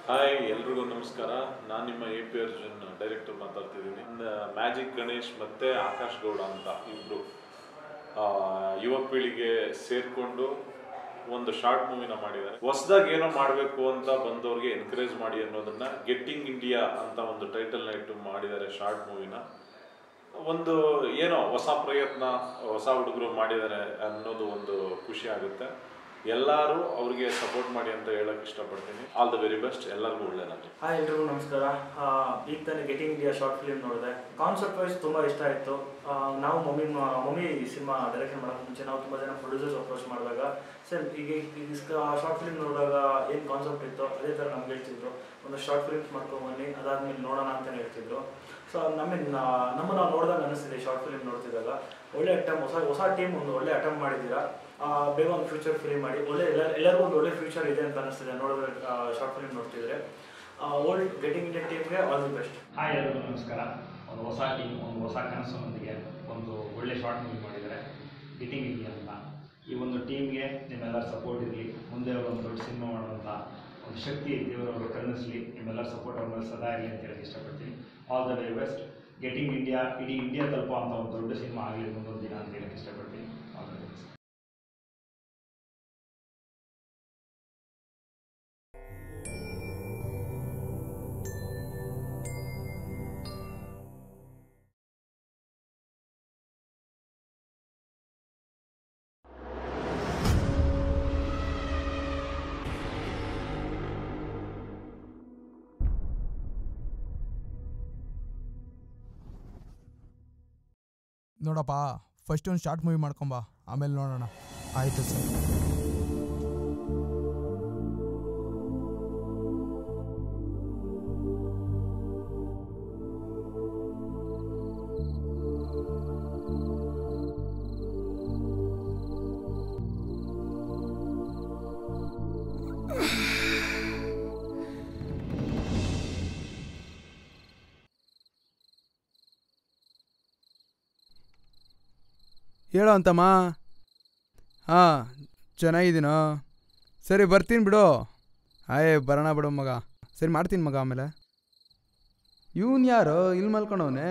hi ಎಲ್ರಿಗೂ ನಮಸ್ಕಾರ ನಾನು ನಿಮ್ಮ ಎ ಪಿ ಅರ್ಜುನ್ ಡೈರೆಕ್ಟರ್ ಮಾತಾಡ್ತಿದ್ದೀನಿ ಮ್ಯಾಜಿಕ್ ಗಣೇಶ್ ಮತ್ತೆ ಆಕಾಶ್ ಗೌಡ ಅಂತ ಇಬ್ರು ಆ, ಯುವ ಪೀಳಿಗೆ ಸೇರ್ಕೊಂಡು ಒಂದು ಶಾರ್ಟ್ ಮೂವಿನ ಮಾಡಿದ್ದಾರೆ ಹೊಸದಾಗಿ ಏನೋ ಮಾಡಬೇಕು ಅಂತ ಬಂದವ್ರಿಗೆ ಎನ್ಕರೇಜ್ ಮಾಡಿ ಅನ್ನೋದನ್ನ ಗೆಟ್ಟಿಂಗ್ ಇಂಡಿಯಾ ಅಂತ ಒಂದು ಟೈಟಲ್ನ ಇಟ್ಟು ಮಾಡಿದ್ದಾರೆ ಶಾರ್ಟ್ ಮೂವಿನ ಒಂದು ಏನೋ ಹೊಸ ಪ್ರಯತ್ನ ಹೊಸ ಹುಡುಗರು ಮಾಡಿದ್ದಾರೆ ಅನ್ನೋದು ಒಂದು ಖುಷಿ ಆಗುತ್ತೆ ಎಲ್ಲರೂ ಅವ್ರಿಗೆ ಸಪೋರ್ಟ್ ಮಾಡಿ ಅಂತ ಹೇಳಕ್ ಇಷ್ಟಪಡ್ತೀನಿ ಆಲ್ ದ ವೆರಿ ಬೆಸ್ಟ್ ಎಲ್ಲರಿಗೂ ಒಳ್ಳೆಯದಾಗಲಿ ಹಾಯ್ ಎಲ್ರಿಗೂ ನಮಸ್ಕಾರ ಆ, ಈಗ ತಾನೇ ಗೆಟಿಂಗ್ ಇಂಡಿಯಾ ಶಾರ್ಟ್ ಫಿಲ್ಮ್ ನೋಡಿದೆ ಕಾನ್ಸೆಪ್ಟ್ ವೈಸ್ ತುಂಬ ಇಷ್ಟ ಆಯಿತು ನಾವು ಮಮ್ಮಿ ಮಮ್ಮಿ ಸಿನಿಮಾ ಡೈರೆಕ್ಷನ್ ಮಾಡೋಕೆ ಮುಂಚೆ ನಾವು ತುಂಬ ಜನ ಪ್ರೊಡ್ಯೂಸರ್ಸ್ ಅಪ್ರೋಚ್ ಮಾಡಿದಾಗ ಸರ್ ಈಗ ಶಾರ್ಟ್ ಫಿಲ್ಮ್ ನೋಡಿದಾಗ ಏನು ಕಾನ್ಸೆಪ್ಟ್ ಇತ್ತು ಅದೇ ಥರ ನಮ್ಗೆ ಹೇಳ್ತಿದ್ರು ಒಂದು ಶಾರ್ಟ್ ಫಿಲ್ಮ್ಸ್ ಮಾಡ್ಕೊಂಬನ್ನಿ ಅದಾದ್ಮೇಲೆ ನೋಡೋಣ ಅಂತಲೇ ಹೇಳ್ತಿದ್ರು ಸೊ ನಮ್ಮ ನಮ್ಮ ನಾವು ನೋಡಿದಾಗ ಅನಿಸ್ತಿದೆ ಶಾರ್ಟ್ ಫಿಲ್ಮ್ ನೋಡ್ತಿದ್ದಾಗ ಒಳ್ಳೆ ಅಟೆಂಪ್ ಹೊಸ ಹೊಸ ಟೀಮ್ ಒಂದು ಒಳ್ಳೆ ಅಟೆಂಪ್ ಮಾಡಿದ್ದೀರಾ ಆ, ಬೇಗ ಒಂದು ಫ್ಯೂಚರ್ ಫಿಲ್ಮ್ ಮಾಡಿ ಒಳ್ಳೆ ಎಲ್ಲ ಎಲ್ಲರಿಗೂ ಒಂದು ಒಳ್ಳೆ ಫ್ಯೂಚರ್ ಇದೆ ಅಂತ ಅನಿಸ್ತಿದೆ ನೋಡಿದ್ರೆ ಶಾರ್ಟ್ ಫಿಲ್ಮ್ ನೋಡ್ತಿದ್ರೆ ಓಲ್ಡ್ ಗೆಟಿಂಗ್ ಇಂಡಿಯನ್ ಟೀಮ್ಗೆ ಆಲ್ ದಿ ಬೆಸ್ಟ್ ಹಾಯ್ ಎಲ್ಲರಿಗೂ ನಮಸ್ಕಾರ ಒಂದು ಹೊಸ ಟೀಮ್ ಒಂದು ಹೊಸ ಕನಸಿನೊಂದಿಗೆ ಒಂದು ಒಳ್ಳೆ ಶಾರ್ಟ್ ಮೂವಿ ಮಾಡಿದ್ದಾರೆ ಗಿಟಿಂಗ್ ಇಂಡಿಯಾ ಅಂತ ಈ ಒಂದು ಟೀಮ್ಗೆ ನಿಮ್ಮೆಲ್ಲರ ಸಪೋರ್ಟ್ ಇರಲಿ ಮುಂದೆ ಒಂದು ದೊಡ್ಡ ಸಿನಿಮಾ ಮಾಡುವಂಥ ಒಂದು ಶಕ್ತಿ ದೇವರವರು ಕರುಣಿಸಲಿ ನಿಮ್ಮೆಲ್ಲರ ಸಪೋರ್ಟ್ ಅವ್ರ ಮೇಲೆ ಸದಾ ಇರಲಿ ಅಂತ ಹೇಳಕ್ಕೆ ಇಷ್ಟಪಡ್ತೀನಿ all the very best getting India ಇಡೀ ಇಂಡಿಯಾ ತಲುಪುವಂಥ ಒಂದು ದೊಡ್ಡ ಸಿನಿಮಾ ಆಗಲಿ ಮುಂದೊಂದು ದಿನ ಅಂತ ಹೇಳಕ್ಕೆ ಇಷ್ಟಪಡ್ತೀನಿ ಆಲ್ ದ ಬೆಸ್ಟ್ ನೋಡಪ್ಪ ಫಸ್ಟ್ ಒಂದು ಶಾರ್ಟ್ ಮೂವಿ ಮಾಡ್ಕೊಂಬ ಆಮೇಲೆ ನೋಡೋಣ ಆಯಿತು ಸರ್ ಹೇಳೋ ಅಂತಮ್ಮ ಹಾಂ ಚೆನ್ನಾಗಿದ್ದೀನೋ ಸರಿ ಬರ್ತೀನಿ ಬಿಡು ಆಯ್ ಬರೋಣ ಬಿಡು ಮಗ ಸರಿ ಮಾಡ್ತೀನಿ ಮಗ ಆಮೇಲೆ ಇವನು ಯಾರು ಇಲ್ಲಿ ಮಲ್ಕೊಂಡವನೆ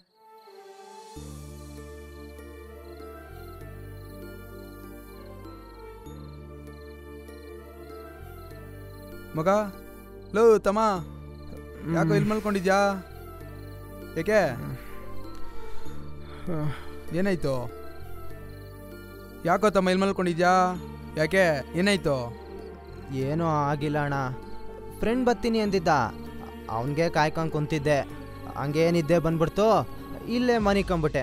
ಮಗ ಲೋ ತಮ್ಮ ಯಾಕೋ ಇಲ್ಲಿ ಮಲ್ಕೊಂಡಿದ್ಯಾ ಏಕೆ ಏನಾಯ್ತು ಯಾಕೋ ತಮ್ಮ ಇಲ್ಲಿ ಮಲ್ಕೊಂಡಿದ್ಯಾ ಯಾಕೆ ಏನಾಯ್ತು ಏನೂ ಆಗಿಲ್ಲ ಅಣ್ಣ ಫ್ರೆಂಡ್ ಬರ್ತೀನಿ ಅಂದಿದ್ದ ಅವನಿಗೆ ಕಾಯ್ಕೊಂಡು ಕುಂತಿದ್ದೆ ಹಂಗೆ ನಿದ್ದೆ ಬಂದ್ಬಿಡ್ತು ಇಲ್ಲೇ ಮನಿಕೊಂಬಿಟ್ಟೆ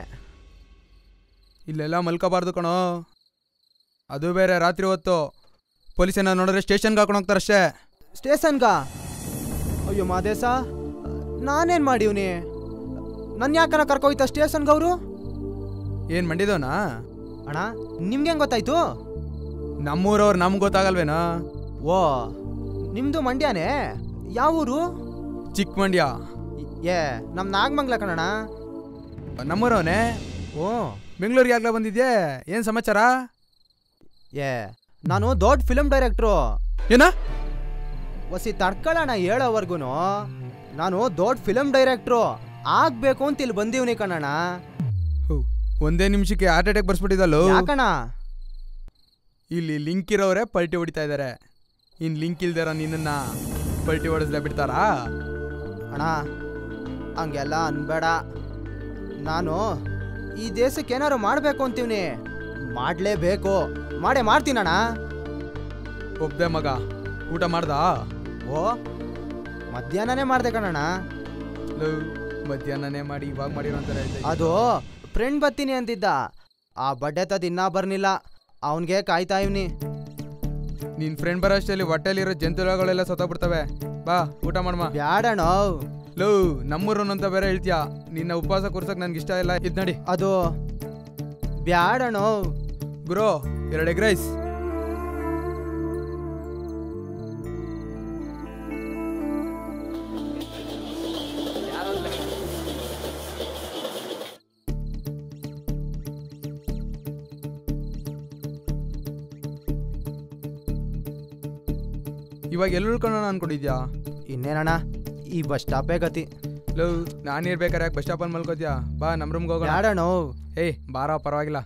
ಇಲ್ಲೆಲ್ಲ ಮಲ್ಕೋಬಾರ್ದು ಕಣೋ ಅದು ಬೇರೆ ರಾತ್ರಿ ಹೊತ್ತು ಪೊಲೀಸನ್ನ ನೋಡಿದ್ರೆ ಸ್ಟೇಷನ್ಗೆ ಹಾಕೊಂಡು ಹೋಗ್ತಾರಷ್ಟೇ ಸ್ಟೇಷನ್ಗ ಅಯ್ಯೋ ಮಾದೇಶ ನಾನೇನು ಮಾಡಿವ್ನಿ ನನ್ನ ಯಾಕನ ಕರ್ಕೋಯ್ತ ಸ್ಟೇಷನ್ಗೆ ಅವರು ಏನು ಮಂಡಿದವನಾ ಅಣ್ಣ ನಿಮ್ಗೆ ಹೆಂಗೆ ಗೊತ್ತಾಯ್ತು ನಮ್ಮೂರವ್ರು ನಮ್ಗೆ ಗೊತ್ತಾಗಲ್ವೇನೋ ಓ ನಿಮ್ಮದು ಮಂಡ್ಯನೇ ಯಾವ ಊರು ಚಿಕ್ಕ ಮಂಡ್ಯ ಏ ನಮ್ಮ ನಾಗಮಂಗ್ಲ ಕಣಣ್ಣ ನಮ್ಮೂರವನೇ ಓ ಬೆಂಗಳೂರಿಗೆ ಆಗ್ಲೇ ಬಂದಿದ್ಯೆ ಏನು ಸಮಾಚಾರ ಏ ನಾನು ದೊಡ್ಡ ಫಿಲ್ಮ್ ಡೈರೆಕ್ಟ್ರು ಏನ ಒಸಿ ತಡ್ಕೊಳ್ಳೋಣ ಹೇಳೋವರ್ಗು ನಾನು ದೊಡ್ಡ ಫಿಲಮ್ ಡೈರೆಕ್ಟ್ರು ಆಗ್ಬೇಕು ಅಂತ ಇಲ್ಲಿ ಬಂದೀವ್ನಿ ಕಣಣ್ಣ ಹೋ, ಒಂದೇ ನಿಮಿಷಕ್ಕೆ ಹಾರ್ಟ್ ಅಟ್ಯಾಕ್ ಬರ್ಸ್ಬಿಟ್ಟಿದ್ದಲ್ಲೋ ಯಾಕಣ ಇಲ್ಲಿ ಲಿಂಕ್ ಇರೋರೇ ಪಲ್ಟಿ ಹೊಡಿತಾ ಇದ್ದಾರೆ ಇನ್ನು ಲಿಂಕ್ ಇಲ್ದಿರೋ ನಿನ್ನನ್ನ ಪಲ್ಟಿ ಹೊಡೆಸ್ಲೇ ಬಿಡ್ತಾರಾ ಅಣ್ಣ ಹಂಗೆಲ್ಲ ಅನ್ಬೇಡ ನಾನು ಈ ದೇಶಕ್ಕೆ ಏನಾರು ಮಾಡಬೇಕು ಅಂತೀವ್ನಿ ಮಾಡಲೇಬೇಕು ಮಾಡೇ ಮಾಡ್ತೀನಣ್ಣ ಒಬ್ಬೇ ಮಗ ಊಟ ಮಾಡ್ದಾ ಓ ಮಧ್ಯಾಹ್ನನೇ ಮಾಡ್ದೆ ಕಣಣ್ಣ ಲವ್, ಮಧ್ಯಾಹ್ನನೇ ಮಾಡಿ ಇವಾಗ ಮಾಡಿರೋ ಅಂತಾರೆ ಅದು ಫ್ರೆಂಡ್ ಬರ್ತೀನಿ ಅಂತಿದ್ದ ಆ ಬಡ್ಡೆ ತದ್ ಇನ್ನೂ ಬರ್ನಿಲ್ಲ ಅವನಿಗೆ ಕಾಯ್ತಾ ಇವ್ನಿ ನಿನ್ ಫ್ರೆಂಡ್ ಬರೋ ಅಷ್ಟರಲ್ಲಿ ಹೊಟ್ಟೆಲಿರೋ ಜಂತುಗಳಗಳೆಲ್ಲ ಸತ್ತೋಗ್ಬಿಡ್ತವೆ ಬಾ ಊಟ ಮಾಡಮ್ಮ ಬ್ಯಾಡಣ್ಣ ಲವ್ ನಮ್ಮೂರನ್ನು ಅಂತ ಬೇರೆ ಹೇಳ್ತೀಯ ನಿನ್ನ ಉಪವಾಸ ಕೂರ್ಸಕ್ ನನ್ಗೆ ಇಷ್ಟ ಇಲ್ಲ ಇದ್ ನಡಿ ಅದು ಬ್ಯಾಡಣ್ಣ ಗುರು ಎರಡು ಎಗ್ ರೈಸ್ ಇವಾಗ ಎಲ್ಲಿ ಉಳ್ಕೊಳ್ಳೋಣ ಅನ್ಕೊಂಡಿದ್ಯಾ ಇನ್ನೇನಣ್ಣ ಈ ಬಸ್ ಸ್ಟಾಪೇ ಗತಿ ಲೋ ನಾನು ಇರ್ಬೇಕಾರೆ ಯಾಕೆ ಬಸ್ ಸ್ಟಾಪಲ್ಲಿ ಮಲ್ಕೋತೀಯಾ ಬಾ ನಮ್ಮ ರೂಮ್ಗೆ ಹೋಗೋಣ ಯಾಡಣ್ಣ ಏಯ್ ಬಾರ ಪರವಾಗಿಲ್ಲ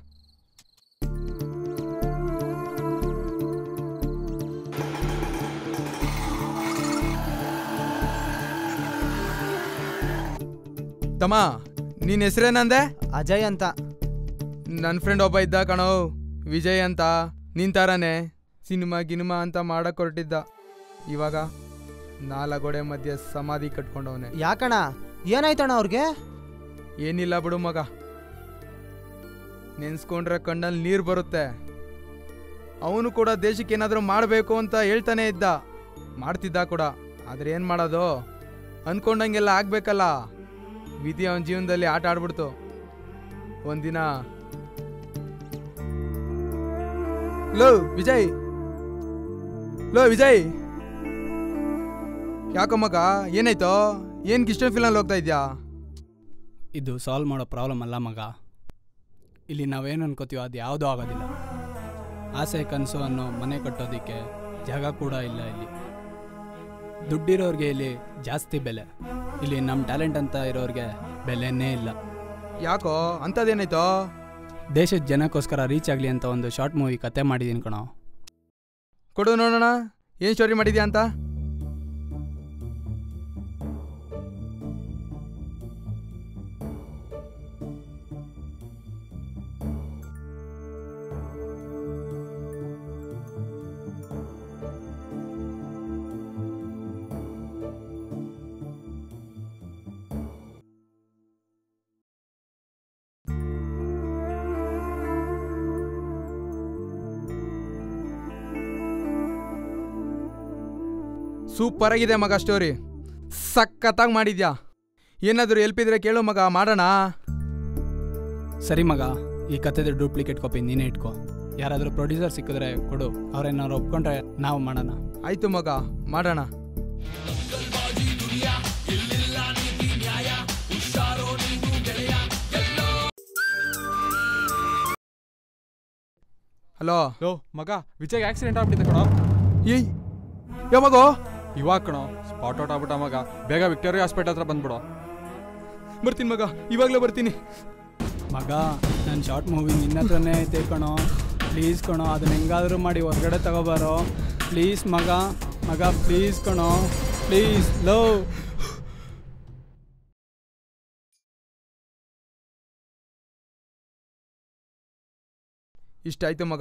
ತಮ್ಮ ನಿನ್ನ ಹೆಸರೇನಂದೆ ಅಜಯ್ ಅಂತ ನನ್ನ ಫ್ರೆಂಡ್ ಒಬ್ಬ ಇದ್ದ ಕಣೋ ವಿಜಯ್ ಅಂತ ನಿನ್ ಥರನೇ ಸಿನಿಮಾ ಗಿನಿಮಾ ಅಂತ ಮಾಡಕ್ ಹೊರಟಿದ್ದ ಇವಾಗ ನಾಲಗೋಡೆ ಮಧ್ಯೆ ಸಮಾಧಿ ಕಟ್ಕೊಂಡವನೆ ಯಾಕಣ್ಣ ಏನಾಯ್ತಣ್ಣ ಅವ್ರಿಗೆ ಏನಿಲ್ಲ ಬಿಡು ಮಗ ನೆನ್ಸ್ಕೊಂಡ್ರೆ ಕಣ್ಣಲ್ಲಿ ನೀರು ಬರುತ್ತೆ ಅವನು ಕೂಡ ದೇಶಕ್ಕೆ ಏನಾದರೂ ಮಾಡಬೇಕು ಅಂತ ಹೇಳ್ತಾನೆ ಇದ್ದ ಮಾಡ್ತಿದ್ದ ಕೂಡ ಆದ್ರೆ ಏನು ಮಾಡೋದು ಅನ್ಕೊಂಡಂಗೆಲ್ಲ ಆಗ್ಬೇಕಲ್ಲ ವಿಧಿ ಅವನ ಜೀವನದಲ್ಲಿ ಆಟ ಆಡ್ಬಿಡ್ತು ಒಂದಿನ ಲೋ ವಿಜಯ್ ಲೋ ವಿಜಯ್ ಯಾಕೋ ಮಗ ಏನಾಯ್ತೋ ಏನ್ಗೆ ಇಷ್ಟೊಂದು ಫಿಲಲ್ಲಿ ಹೋಗ್ತಾ ಇದ್ಯಾ ಇದು ಸಾಲ್ವ್ ಮಾಡೋ ಪ್ರಾಬ್ಲಮ್ ಅಲ್ಲ ಮಗ ಇಲ್ಲಿ ನಾವೇನು ಅನ್ಕೋತೀವೋ ಅದು ಯಾವುದೂ ಆಗೋದಿಲ್ಲ ಆಸೆ ಕನಸು ಅನ್ನೋ ಮನೆ ಕಟ್ಟೋದಕ್ಕೆ ಜಾಗ ಕೂಡ ಇಲ್ಲ ಇಲ್ಲಿ ದುಡ್ಡಿರೋರಿಗೆ ಇಲ್ಲಿ ಜಾಸ್ತಿ ಬೆಲೆ ಇಲ್ಲಿ ನಮ್ಮ ಟ್ಯಾಲೆಂಟ್ ಅಂತ ಇರೋರಿಗೆ ಬೆಲೆನೇ ಇಲ್ಲ ಯಾಕೋ ಅಂಥದ್ದೇನಾಯ್ತೋ ದೇಶದ ಜನಕ್ಕೋಸ್ಕರ ರೀಚ್ ಆಗಲಿ ಅಂತ ಒಂದು ಶಾರ್ಟ್ ಮೂವಿ ಕತೆ ಮಾಡಿದ್ದೀನಿ ಕಣೋ ಕೊಡು ನೋಡೋಣ ಏನು ಸ್ಟೋರಿ ಮಾಡಿದ್ಯಾ ಅಂತ ಸೂಪರ್ ಆಗಿದೆ ಮಗ ಸ್ಟೋರಿ ಸಖತ್ತಾಗಿ ಮಾಡಿದ್ಯಾ ಏನಾದರೂ ಎಲ್ಪ್ ಇದ್ರೆ ಕೇಳು ಮಗ ಮಾಡೋಣ ಸರಿ ಮಗ ಈ ಕತೆದ ಡೂಪ್ಲಿಕೇಟ್ ಕಾಪಿ ನೀನೇ ಇಟ್ಕೋ ಯಾರಾದರೂ ಪ್ರೊಡ್ಯೂಸರ್ ಸಿಕ್ಕಿದ್ರೆ ಕೊಡು ಅವ್ರೇನಾದ್ರು ಒಪ್ಕೊಂಡ್ರೆ ನಾವು ಮಾಡೋಣ ಆಯ್ತು ಮಗ ಮಾಡೋಣ ಹಲೋ ಲೋ ಮಗ ವಿಜಯ್ ಆಕ್ಸಿಡೆಂಟ್ ಆಗ್ಬಿಟ್ಟಿದೆ ಕಣೋ ಏಯ್ ಯೋ ಮಗೋ ಇವಾಗ ಕಣೋ ಸ್ಪಾಟ್ ಔಟ್ ಆಗ್ಬಿಟ್ಟ ಮಗ ಬೇಗ ವಿಕ್ಟೋರಿಯಾ ಹಾಸ್ಪಿಟಲ್ ಹತ್ರ ಬಂದ್ಬಿಡು ಬರ್ತೀನಿ ಮಗ ಇವಾಗಲೇ ಬರ್ತೀನಿ ಮಗ ನನ್ನ ಶಾರ್ಟ್ ಮೂವಿ ನಿನ್ನ ಹತ್ರನೇ ಐತೆ ಕಣೋ ಪ್ಲೀಸ್ ಕಣೋ ಅದನ್ನ ಹೆಂಗಾದರೂ ಮಾಡಿ ಹೊರಗಡೆ ತಗೋಬಾರೋ ಪ್ಲೀಸ್ ಮಗ ಮಗ ಪ್ಲೀಸ್ ಕಣೋ ಪ್ಲೀಸ್ ಲೋ ಇಷ್ಟಾಯ್ತು ಮಗ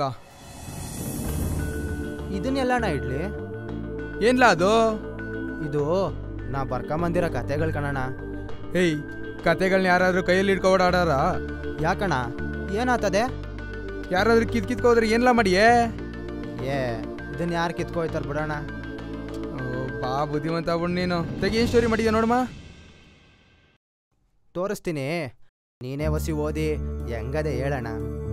ಇದನ್ನೆಲ್ಲಣ್ಣ ಇಡ್ಲಿ ಏನ್ಲ ಅದು ಇದು ನಾ ಬರ್ಕೊಂಬಂದಿರೋ ಕತೆಗಳು ಕಣಣ್ಣ ಏಯ್ ಕತೆಗಳ್ನ ಯಾರಾದ್ರೂ ಕೈಯಲ್ಲಿ ಹಿಡ್ಕೊ ಓಡಾಡಾರ ಯಾಕಣ್ಣ ಏನಾಗ್ತದೆ ಯಾರಾದ್ರೂ ಕಿತ್ ಕಿತ್ಕೋದ್ರೆ ಏನ್ಲ ಮಾಡಿಯೇ ಏ ಇದನ್ನ ಯಾರು ಕಿತ್ಕೊಯ್ತಾರ ಬಿಡೋಣ ಓ, ಬಾ ಬುದ್ಧಿವಂತ ಆಗ್ಬಿಡ್ ನೀನು ತೆಗಿ ಏನ್ ಸ್ಟೋರಿ ಮಾಡಿದ್ಯಾ ನೋಡಮ್ಮ ತೋರಿಸ್ತೀನಿ ನೀನೇ ಒಸಿ ಓದಿ ಹೆಂಗದೆ ಹೇಳಣ್ಣ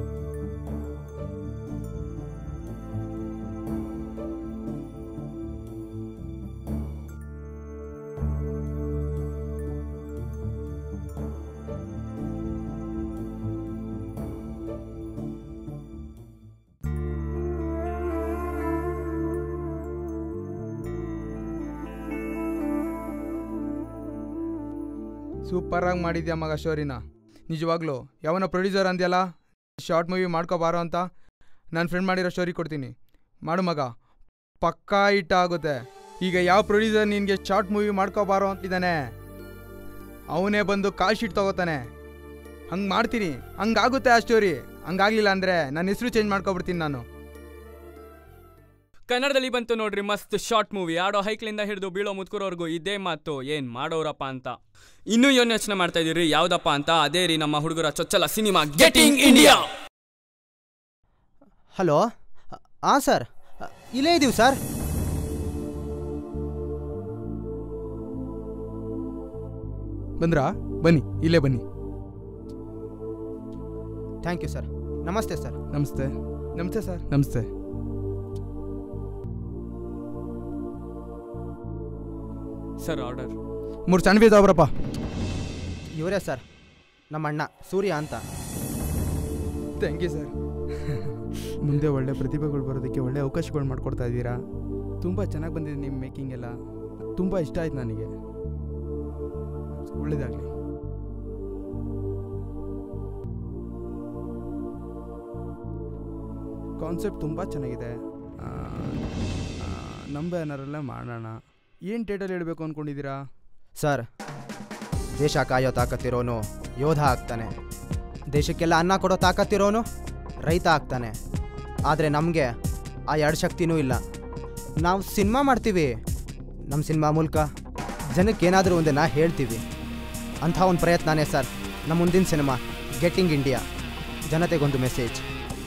ಸೂಪರಾಗಿ ಮಾಡಿದ್ಯಾ ಮಗ ಸ್ಟೋರಿನ ನಿಜವಾಗ್ಲೂ ಯಾವನ ಪ್ರೊಡ್ಯೂಸರ್ ಅಂದ್ಯಲ್ಲ ಶಾರ್ಟ್ ಮೂವಿ ಮಾಡ್ಕೋಬಾರೋ ಅಂತ ನನ್ನ ಫ್ರೆಂಡ್ ಮಾಡಿರೋ ಸ್ಟೋರಿ ಕೊಡ್ತೀನಿ ಮಾಡು ಮಗ ಪಕ್ಕಾ ಹಿಟ್ ಆಗುತ್ತೆ ಈಗ ಯಾವ ಪ್ರೊಡ್ಯೂಸರ್ ನಿನಗೆ ಶಾರ್ಟ್ ಮೂವಿ ಮಾಡ್ಕೋಬಾರೋ ಅಂತಿದ್ದಾನೆ ಅವನೇ ಬಂದು ಕಾಲ್ ಶೀಟ್ ತಗೋತಾನೆ ಹಂಗೆ ಮಾಡ್ತೀನಿ ಹಂಗಾಗುತ್ತೆ ಆ ಸ್ಟೋರಿ ಹಂಗಾಗ್ಲಿಲ್ಲ ಅಂದರೆ ನನ್ನ ಹೆಸರು ಚೇಂಜ್ ಮಾಡ್ಕೊಬಿಡ್ತೀನಿ ನಾನು ಕನ್ನಡದಲ್ಲಿ ಬಂತು ನೋಡ್ರಿ ಮಸ್ತ್ ಶಾರ್ಟ್ ಮೂವಿ ಆಡೋ ಹೈಕ್ಲಿಂದ ಹಿಡಿದು ಬೀಳೋ ಮುತ್ಕುರೋರ್ಗು ಇದೇ ಮಾತು ಏನ್ ಮಾಡೋರಪ್ಪ ಅಂತ ಇನ್ನೂ ಏನು ಯೋಚನೆ ಮಾಡ್ತಾ ಇದೀರಿ ಯಾವ್ದಪ್ಪ ಅಂತ ಅದೇ ರೀ ನಮ್ಮ ಹುಡುಗರ ಚೊಚ್ಚಲ ಸಿನಿಮಾ ಗೆಟಿಂಗ್ ಇಂಡಿಯಾ ಹಲೋ ಹಾಂ ಸರ್ ಇಲ್ಲೇ ಇದ್ದೀವಿ ಸರ್ ಬಂದ್ರಾ ಬನ್ನಿ ಇಲ್ಲೇ ಬನ್ನಿ ಥ್ಯಾಂಕ್ ಯು ಸರ್ ನಮಸ್ತೆ ಸರ್ ನಮಸ್ತೆ ನಮಸ್ತೆ ಸರ್ ನಮಸ್ತೆ ಸರ್ ಆರ್ಡರ್ ಮೂರು ಸಣ್ಣ ತಗೊಬ್ರಪ್ಪ ಇವರೇ ಸರ್ ನಮ್ಮ ಅಣ್ಣ ಸೂರ್ಯ ಅಂತ ಥ್ಯಾಂಕ್ ಯು ಸರ್ ಮುಂದೆ ಒಳ್ಳೆ ಪ್ರತಿಭೆಗಳು ಬರೋದಕ್ಕೆ ಒಳ್ಳೆ ಅವಕಾಶಗಳು ಮಾಡಿಕೊಡ್ತಾ ಇದ್ದೀರಾ ತುಂಬ ಚೆನ್ನಾಗಿ ಬಂದಿದೆ ನಿಮ್ಮ ಮೇಕಿಂಗ್ ಎಲ್ಲ ತುಂಬ ಇಷ್ಟ ಆಯ್ತು ನನಗೆ ಒಳ್ಳೇದಾಗಲಿ ಕಾನ್ಸೆಪ್ಟ್ ತುಂಬ ಚೆನ್ನಾಗಿದೆ ಆ, ಆ, ನಮ್ಮ ಬ್ಯಾನರಲ್ಲೇ ಮಾಡೋಣ ಏನು ಟೈಟಲ್ ಹೇಳಬೇಕು ಅಂದ್ಕೊಂಡಿದ್ದೀರಾ ಸರ್ ದೇಶ ಕಾಯೋ ತಾಕತ್ತಿರೋನು ಯೋಧ ಆಗ್ತಾನೆ ದೇಶಕ್ಕೆಲ್ಲ ಅನ್ನ ಕೊಡೋ ತಾಕತ್ತಿರೋನು ರೈತ ಆಗ್ತಾನೆ ಆದರೆ ನಮಗೆ ಆ ಎರಡು ಶಕ್ತಿನೂ ಇಲ್ಲ ನಾವು ಸಿನಿಮಾ ಮಾಡ್ತೀವಿ ನಮ್ಮ ಸಿನಿಮಾ ಮೂಲಕ ಜನಕ್ಕೆ ಏನಾದರೂ ಒಂದನ್ನ ಹೇಳ್ತೀವಿ ಅಂಥ ಒಂದು ಪ್ರಯತ್ನನೇ ಸರ್ ನಮ್ಮ ಮುಂದಿನ ಸಿನಿಮಾ ಗೆಟ್ಟಿಂಗ್ ಇಂಡಿಯಾ ಜನತೆಗೊಂದು ಮೆಸೇಜ್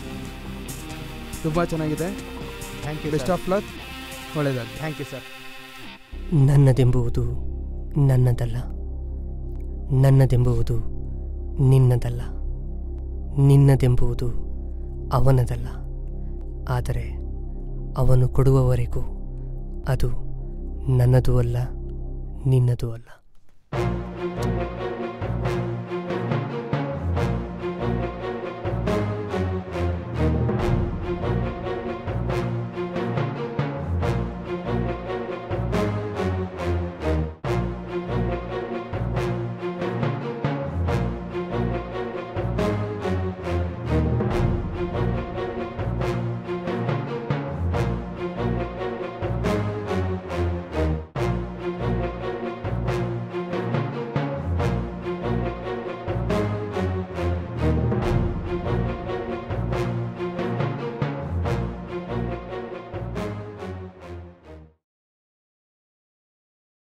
ತುಂಬ ಚೆನ್ನಾಗಿದೆ thank you best of luck ಒಳ್ಳೇದಾಗಲಿ ಥ್ಯಾಂಕ್ ಯು ಸರ್ ನನ್ನದೆಂಬುವುದು ನನ್ನದಲ್ಲ ನನ್ನದೆಂಬುವುದು ನಿನ್ನದಲ್ಲ ನಿನ್ನದೆಂಬುವುದು ಅವನದಲ್ಲ ಆದರೆ ಅವನು ಕೊಡುವವರೆಗೂ ಅದು ನನ್ನದೂ ಅಲ್ಲ ನಿನ್ನದೂ ಅಲ್ಲ